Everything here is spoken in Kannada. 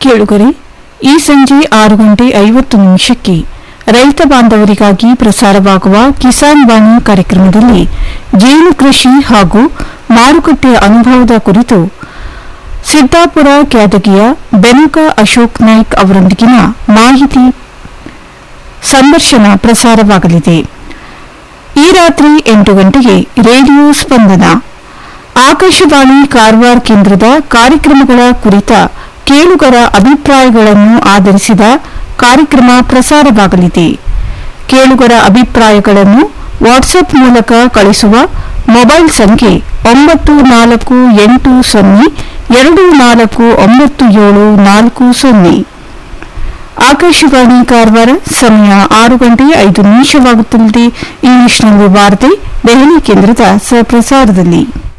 ಕೇಳುಗರೆ ಈ ಸಂಜೆ ಆರು ಗಂಟೆ ಐವತ್ತು ನಿಮಿಷಕ್ಕೆ ರೈತ ಬಾಂಧವರಿಗಾಗಿ ಪ್ರಸಾರವಾಗುವ ಕಿಸಾನ್ ವಾಣಿ ಕಾರ್ಯಕ್ರಮದಲ್ಲಿ ಜೇನು ಕೃಷಿ ಹಾಗೂ ಮಾರುಕಟ್ಟೆಯ ಅನುಭವದ ಕುರಿತು ಸಿದ್ದಾಪುರ ಕ್ಯಾದಗಿಯ ಬೆನುಕ ಅಶೋಕ್ ನಾಯ್ಕ್ ಅವರೊಂದಿಗಿನ ಮಾಹಿತಿ ಸಂದರ್ಶನ ಪ್ರಸಾರವಾಗಲಿದೆ ಈ ರಾತ್ರಿ ಎಂಟು ಗಂಟೆಗೆ ರೇಡಿಯೋ ಸ್ಪಂದನ ಆಕಾಶವಾಣಿ ಕಾರವಾರ ಕೇಂದ್ರದ ಕಾರ್ಯಕ್ರಮಗಳ ಕುರಿತ ಕೇಳುಗರ ಅಭಿಪ್ರಾಯಗಳನ್ನು ಆಧರಿಸಿದ ಕಾರ್ಯಕ್ರಮ ಪ್ರಸಾರವಾಗಲಿದೆ ಕೇಳುಗರ ಅಭಿಪ್ರಾಯಗಳನ್ನು ವಾಟ್ಸ್ಆಪ್ ಮೂಲಕ ಕಳಿಸುವ ಮೊಬೈಲ್ ಸಂಖ್ಯೆ ಒಂಬತ್ತು ನಾಲ್ಕು ಎಂಟು ಸೊನ್ನೆ ಎರಡು ನಾಲ್ಕು ಒಂಬತ್ತು ಏಳು ನಾಲ್ಕು ಸೊನ್ನೆ ಆಕಾಶವಾಣಿ ಕಾರವಾರ ಸಮಯ ಆರು ಗಂಟೆ ಐದು ನಿಮಿಷವಾಗುತ್ತಲಿದೆ ಇಂಗ್ಲಿಷ್ನಲ್ಲಿ ವಾರ್ತೆ ದೆಹಲಿ ಕೇಂದ್ರದ ಸಹಪ್ರಸಾರದಲ್ಲಿ